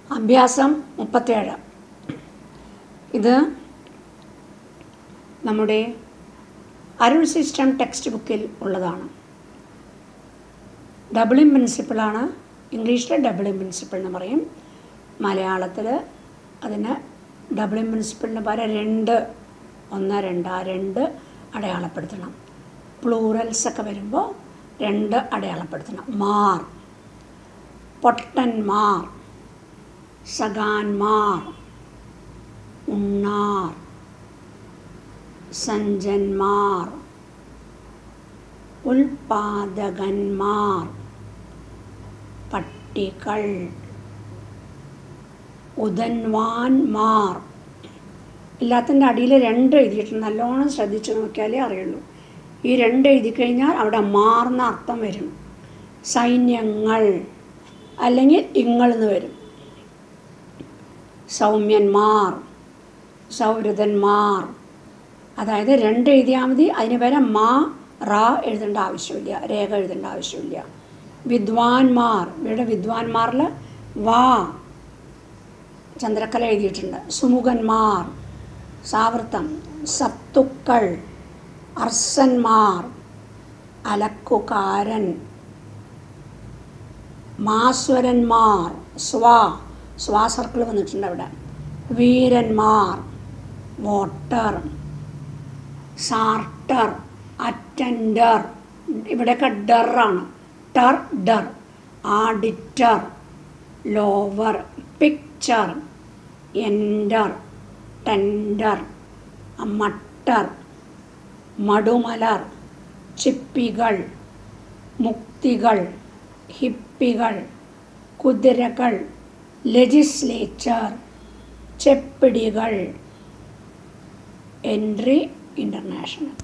അഭ്യാസം മുപ്പത്തേഴ് ഇത് നമ്മുടെ അരുൾ സിസ്റ്റം ടെക്സ്റ്റ് ബുക്കിൽ ഉള്ളതാണ് ഡബിളിംഗ് പ്രിൻസിപ്പിളാണ് ഇംഗ്ലീഷിൽ ഡബിളിംഗ് പ്രിൻസിപ്പിൾ എന്ന് പറയും മലയാളത്തിൽ അതിന് ഡബിളിംഗ് പ്രിൻസിപ്പിളിന് പകരം രണ്ട് ഒന്ന് രണ്ട് ആ രണ്ട് അടയാളപ്പെടുത്തണം പ്ലൂറൽസ് ഒക്കെ വരുമ്പോൾ രണ്ട് അടയാളപ്പെടുത്തണം മാർ പൊട്ടന്മാർ സഖാന്മാർ ഉണ്ണാർ സഞ്ജന്മാർ ഉൽപാദകന്മാർ പട്ടികൾ ഉദൻവാൻമാർ എല്ലാത്തിൻ്റെ അടിയിൽ രണ്ട് എഴുതിയിട്ടുണ്ട് നല്ലോണം ശ്രദ്ധിച്ച് നോക്കിയാലേ അറിയുള്ളൂ ഈ രണ്ട് എഴുതി കഴിഞ്ഞാൽ അവിടെ മാർന്ന അർത്ഥം വരും സൈന്യങ്ങൾ അല്ലെങ്കിൽ ഇങ്ങൾ എന്ന് വരും സൗമ്യന്മാർ സൗഹൃദന്മാർ അതായത് രണ്ട് എഴുതിയാൽ മതി അതിന് പകരം മാ റാ എഴുതേണ്ട ആവശ്യമില്ല രേഖ എഴുതേണ്ട ആവശ്യമില്ല വിദ്വാൻമാർ ഇവിടെ വിദ്വാൻമാരിൽ വാ ചന്ദ്രക്കല എഴുതിയിട്ടുണ്ട് സുമുഖന്മാർ സാവൃത്തം സത്തുക്കൾ അർസന്മാർ അലക്കുകാരൻ മാസ്വരന്മാർ സ്വാ സ്വാ സർക്കിൾ വന്നിട്ടുണ്ട് അവിടെ വീരന്മാർ വോട്ടർ സാർട്ടർ അറ്റൻഡർ ഇവിടെയൊക്കെ ഡറാണ് ടർ ഡർ auditor lower picture ender tender മട്ടർ മടുമലർ ചിപ്പികൾ മുക്തികൾ ഹിപ്പികൾ കുതിരകൾ ലെജിസ്ലേച്ചർ ചെപ്പിടികൾ എൻട്രി ഇൻ്റർനാഷണൽ